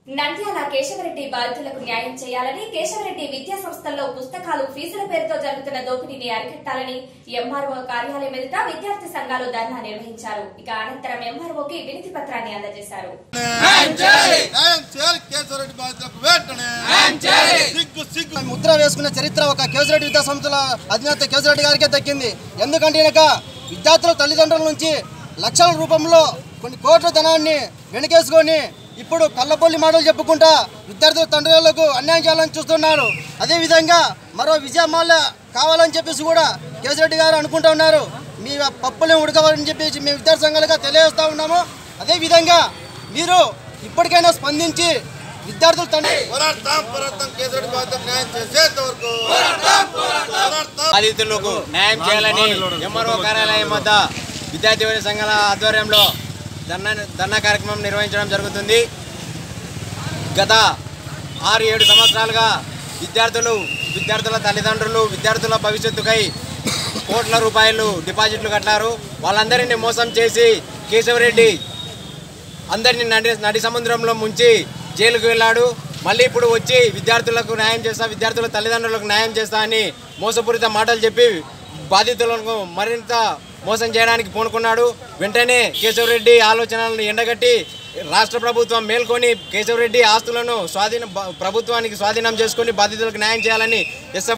నంద్యాల కేశవరెడ్డి బాధితులకు న్యాయం చేయాలని కేశవరెడ్డి విద్యా సంస్థల్లో పుస్తకాలు ఫీజుల పేరుతో జరుగుతున్న దోపిడీని అరికట్టాలని ఎంఆర్ఓ కార్యాలయం ఎదుట విద్యార్థి సంఘాలు ధర్నా నిర్వహించారు ఇక అనంతరం ఎంఆర్ఓకి వినతి పత్రాన్ని అందజేశారు న్యాయం చేయాలి కేశవరెడ్డి బాధితులకు వెంటనే సిగ్గు సిగ్గు ముద్ర వేసుకున్న చరిత్ర ఒక కేసిరెడ్డి విద్యా సంస్థల అధినేత కేసిరెడ్డి గారికే దక్కింది ఎందుకంటే ఈయనక విద్యార్థుల తల్లిదండ్రుల నుంచి లక్షల రూపంలో కొన్ని కోట్ల ధనాన్ని వెనకేసుకొని ఇప్పుడు కళ్ళబొల్లి మాటలు చెప్పుకుంటా విద్యార్థుల తండ్రులకు అన్యాయం చేయాలని చూస్తున్నారు అదేవిధంగా మరో విజయమాల్య కావాలని చెప్పేసి కూడా కేసిరెడ్డి గారు అనుకుంటా ఉన్నారు మీ పప్పులను ఉడకవాలని చెప్పేసి మేము విద్యార్థి సంఘాలుగా తెలియజేస్తా ఉన్నాము అదేవిధంగా మీరు ఇప్పటికైనా స్పందించి విద్యార్థుల తండ్రి పోరాడతాం పోరాడతాం కేశవరెడ్డి బాధితులకు న్యాయం చేసేంత వరకు పోరాడతాం బాధితులకు న్యాయం చేయాలని ఎంఆర్ఓ కార్యాలయం వద్ద విద్యార్థి యువజన సంఘాల ఆధ్వర్యంలో ధర్నా ధర్నా కార్యక్రమం నిర్వహించడం జరుగుతుంది గత ఆరు ఏడు సంవత్సరాలుగా విద్యార్థులు విద్యార్థుల తల్లిదండ్రులు విద్యార్థుల భవిష్యత్తుకై కోట్ల రూపాయలు డిపాజిట్లు కట్టారు వాళ్ళందరినీ మోసం చేసి కేశవరెడ్డి అందరినీ నడి నడి సముద్రంలో ముంచి జైలుకు వెళ్ళాడు మళ్ళీ ఇప్పుడు వచ్చి విద్యార్థులకు న్యాయం చేస్తా విద్యార్థుల తల్లిదండ్రులకు న్యాయం చేస్తా అని మోసపూరిత మాటలు చెప్పి బాధితులకు మరింత మోసం చేయడానికి పూనుకున్నాడు వెంటనే కేశవరెడ్డి ఆలోచనలను ఎండగట్టి రాష్ట్ర ప్రభుత్వం మేల్కొని కేశవరెడ్డి ఆస్తులను స్వాధీనం ప్రభుత్వానికి స్వాధీనం చేసుకొని బాధితులకు న్యాయం చేయాలని ఎస్